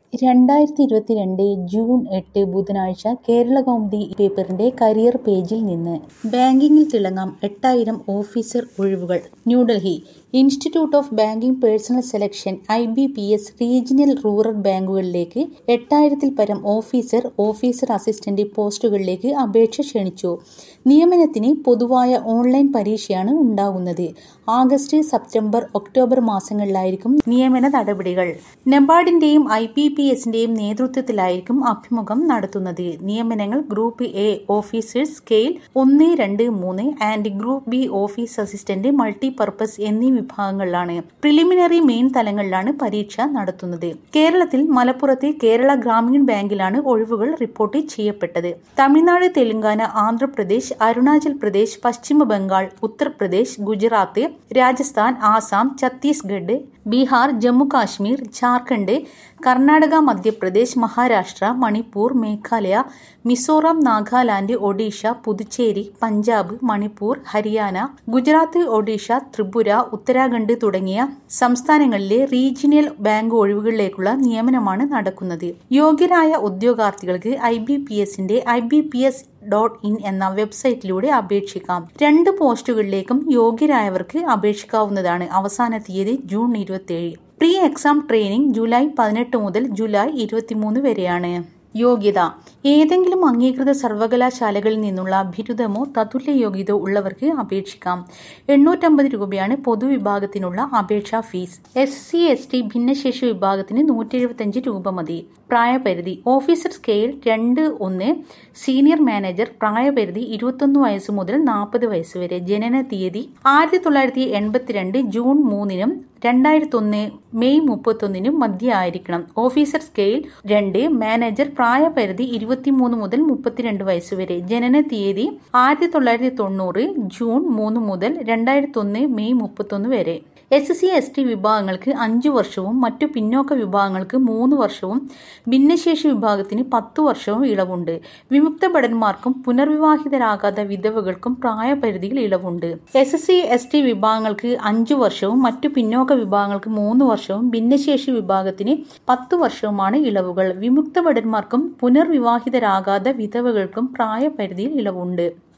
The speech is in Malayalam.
രണ്ടായിരത്തി ഇരുപത്തിരണ്ട് ജൂൺ എട്ട് ബുധനാഴ്ച കേരളകൗമുദി പേപ്പറിന്റെ കരിയർ പേജിൽ നിന്ന് ബാങ്കിങ്ങിൽ തിളങ്ങാം എട്ടായിരം ഓഫീസർ ഒഴിവുകൾ New Delhi Institute of Banking Personnel Selection I B P S regional rural ബാങ്കുകളിലേക്ക് എട്ടായിരത്തിൽ പരം ഓഫീസർ ഓഫീസർ അസിസ്റ്റന്റ് പോസ്റ്റുകളിലേക്ക് അപേക്ഷ ക്ഷണിച്ചു നിയമനത്തിന് പൊതുവായ ഓൺലൈൻ പരീക്ഷയാണ് ഉണ്ടാകുന്നത് ആഗസ്റ്റ് സെപ്റ്റംബർ ഒക്ടോബർ മാസങ്ങളിലായിരിക്കും നിയമന നടപടികൾ നബാർഡിന്റെയും ഐ പി പി എസിന്റെയും നേതൃത്വത്തിലായിരിക്കും അഭിമുഖം നടത്തുന്നത് നിയമനങ്ങൾ ഗ്രൂപ്പ് എ ഓഫീസേഴ്സ് സ്കെയിൽ ഒന്ന് രണ്ട് മൂന്ന് and group B office assistant multipurpose എന്നീ വിഭാഗങ്ങളിലാണ് പ്രിലിമിനറി മെയിൻ തലങ്ങളിലാണ് പരീക്ഷ നടത്തുന്നത് കേരളത്തിൽ മലപ്പുറത്ത് കേരള ഗ്രാമീൺ ബാങ്കിലാണ് ഒഴിവുകൾ റിപ്പോർട്ട് ചെയ്യപ്പെട്ടത് തമിഴ്നാട് തെലങ്കാന ആന്ധ്രാപ്രദേശ് അരുണാചൽ പ്രദേശ് പശ്ചിമ ബംഗാൾ ഉത്തർപ്രദേശ് ഗുജറാത്ത് രാജസ്ഥാൻ ആസാം ഛത്തീസ്ഗഡ് ബീഹാർ ജമ്മു കാശ്മീർ ജാർഖണ്ഡ് കർണാടക മധ്യപ്രദേശ് മഹാരാഷ്ട്ര മണിപ്പൂർ മേഘാലയ മിസോറാം നാഗാലാൻഡ് ഒഡീഷ പുതുച്ചേരി പഞ്ചാബ് മണിപ്പൂർ ഹരിയാന ഗുജറാത്ത് ഒഡീഷ ത്രിപുര ഉത്തരാഖണ്ഡ് തുടങ്ങിയ സംസ്ഥാനങ്ങളിലെ റീജിയണൽ ബാങ്ക് ഒഴിവുകളിലേക്കുള്ള നിയമനമാണ് നടക്കുന്നത് യോഗ്യരായ ഉദ്യോഗാർത്ഥികൾക്ക് ഐ ബി പി എസിന്റെ I B P S dot in എന്ന വെബ്സൈറ്റിലൂടെ അപേക്ഷിക്കാം രണ്ട് പോസ്റ്റുകളിലേക്കും യോഗ്യരായവർക്ക് അപേക്ഷിക്കാവുന്നതാണ് അവസാന തീയതി ജൂൺ ഇരുപത്തിയേഴ് പ്രീ എക്സാം ട്രെയിനിങ് ജൂലൈ പതിനെട്ട് മുതൽ ജൂലൈ ഇരുപത്തിമൂന്ന് വരെയാണ് യോഗ്യത ഏതെങ്കിലും അംഗീകൃത സർവകലാശാലകളിൽ നിന്നുള്ള ബിരുദമോ തതുല്യ യോഗ്യതയോ ഉള്ളവർക്ക് അപേക്ഷിക്കാം എണ്ണൂറ്റമ്പത് രൂപയാണ് പൊതുവിഭാഗത്തിനുള്ള അപേക്ഷാ fees S C S T ഭിന്നശേഷി വിഭാഗത്തിന് നൂറ്റി എഴുപത്തിയഞ്ച് രൂപ മതി പ്രായപരിധി ഓഫീസർ സ്കെയിൽ രണ്ട് ഒന്ന് സീനിയർ മാനേജർ പ്രായപരിധി ഇരുപത്തൊന്ന് വയസ്സ് മുതൽ നാൽപ്പത് വയസ്സ് വരെ ജനന തീയതി ആയിരത്തി തൊള്ളായിരത്തി എൺപത്തിരണ്ട് ജൂൺ മൂന്നിനും രണ്ടായിരത്തി ഒന്ന് മെയ് മുപ്പത്തൊന്നിനും മധ്യ ആയിരിക്കണം ഓഫീസർ സ്കെയിൽ രണ്ട് മാനേജർ പ്രായപരിധി ഇരുപത്തിമൂന്ന് മുതൽ മുപ്പത്തിരണ്ട് വയസ്സ് വരെ ജനന തീയതി ആയിരത്തി തൊള്ളായിരത്തി തൊണ്ണൂറ് ജൂൺ മൂന്ന് മുതൽ രണ്ടായിരത്തി ഒന്ന് മെയ് മുപ്പത്തൊന്ന് വരെ എസ് സി എസ് ടി വിഭാഗങ്ങൾക്ക് അഞ്ചു വർഷവും മറ്റു പിന്നോക്ക വിഭാഗങ്ങൾക്ക് മൂന്ന് വർഷവും ഭിന്നശേഷി വിഭാഗത്തിന് പത്തു വർഷവും ഇളവുണ്ട് വിമുക്ത ഭടന്മാർക്കും പുനർവിവാഹിതരാകാത്ത വിധവകൾക്കും പ്രായപരിധിയിൽ ഇളവുണ്ട് എസ് സി എസ് ടി വിഭാഗങ്ങൾക്ക് അഞ്ചു വർഷവും മറ്റു പിന്നോക്ക വിഭാഗങ്ങൾക്ക് മൂന്ന് വർഷവും ഭിന്നശേഷി വിഭാഗത്തിന് പത്തു വർഷവുമാണ് ഇളവുകൾ വിമുക്ത ഭടന്മാർക്കും പുനർവിവാഹിതരാകാത്ത വിധവകൾക്കും പ്രായപരിധിയിൽ ഇളവുണ്ട്